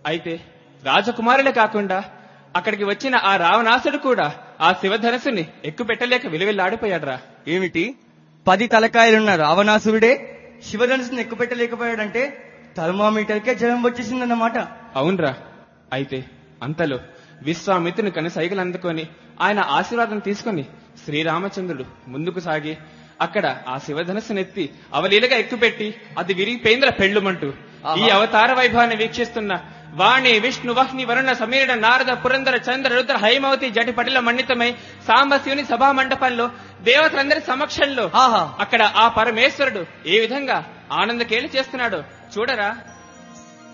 అయితే రాజకుమారులే కాకుండా అక్కడికి వచ్చిన ఆ రావణాసుడు కూడా ఆ శివధనస్సుని ఎక్కుపెట్టలేక విలువెల్లాడిపోయాడ్రా ఏమిటి పది తలకాయలున్న రావణాసురుడే శివధనుసుని ఎక్కుపెట్టలేకపోయాడంటే థర్మామీటర్కే జలం వచ్చేసిందన్నమాట అవునరా అయితే అంతలో విశ్వామిత్రుని కని సైకిల్ అందుకొని ఆయన ఆశీర్వాదం తీసుకొని శ్రీరామచంద్రుడు ముందుకు సాగి అక్కడ ఆ శివధనస్సునెత్తి అవలీలగా ఎక్కుపెట్టి అది విరిగిపోయింద్ర పెళ్ళుమంటూ ఈ ఆహా. అవతార వైభవాన్ని వీక్షిస్తున్న వాణి విష్ణు వహ్ని వరుణ సమీరుడ నారద పురందర చంద్ర రుద్ర హైమవతి జటి పటిల మండితమై సాంబశివుని సభా మండపంలో దేవతలందరి సమక్షంలో ఆహా అక్కడ ఆ పరమేశ్వరుడు ఏ విధంగా ఆనందకేళి చేస్తున్నాడో చూడరా